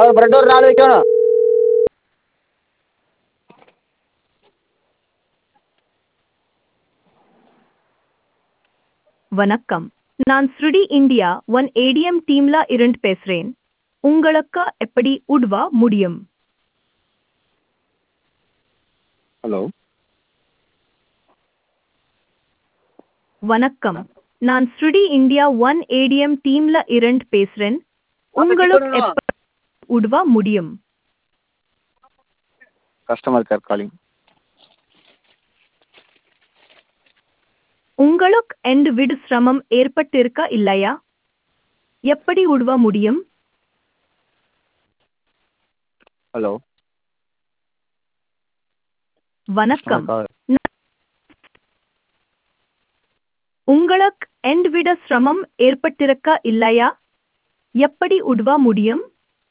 ஒரு பிரெட் ஒரு நாலு வைக்கணும் வணக்கம் நான் ஸ்ருடி இந்தியா ஒன் ஏடிஎம் டீம்ல இருந்து பேசுறேன் உங்களுக்கு எப்படி உதவ முடியும் ஹலோ வணக்கம் நான் ஸ்ருடி இந்தியா ஒன் ஏடிஎம் டீம்ல இருந்து பேசுறேன் உங்களுக்கு எப்படி உதவ முடியும் கஸ்டமர் கேர் காலிங் உங்களுக்கு எந்த விடு சிரமம் ஏற்பட்டிருக்க இல்லையா எப்படி உதவ முடியும் ஹலோ வணக்கம் உங்களுக்கு எந்தவித சிரமம் ஏற்பட்டிருக்க இல்லையா எப்படி உதவ முடியும்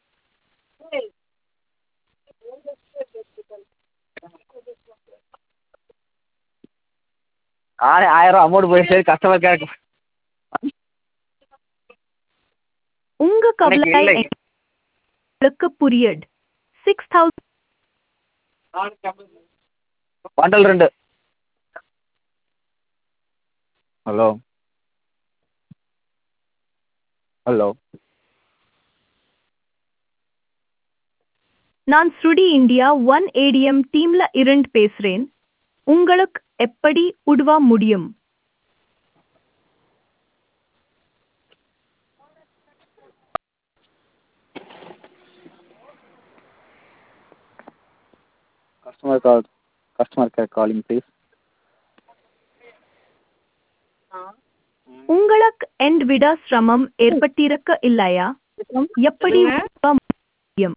ஆ ஆயிரம் அமௌண்ட் போயிடுச்சு கஸ்டமர் கேர் உங்க கவலை இல்லை. எங்களுக்கு புரியட் சிக்ஸ் தௌசண்ட் பண்டல் ரெண்டு ஹலோ ஹலோ நான் ஸ்ருடி இந்தியா ஒன் ஏடிஎம் டீம்ல இருந்து பேசுறேன் உங்களுக்கு எப்படி உதவ முடியும் customer call customer care calling please உங்களுக்கு எந்தவித சிரமம் ஏற்பட்டிருக்க இல்லையா எப்படி உதவ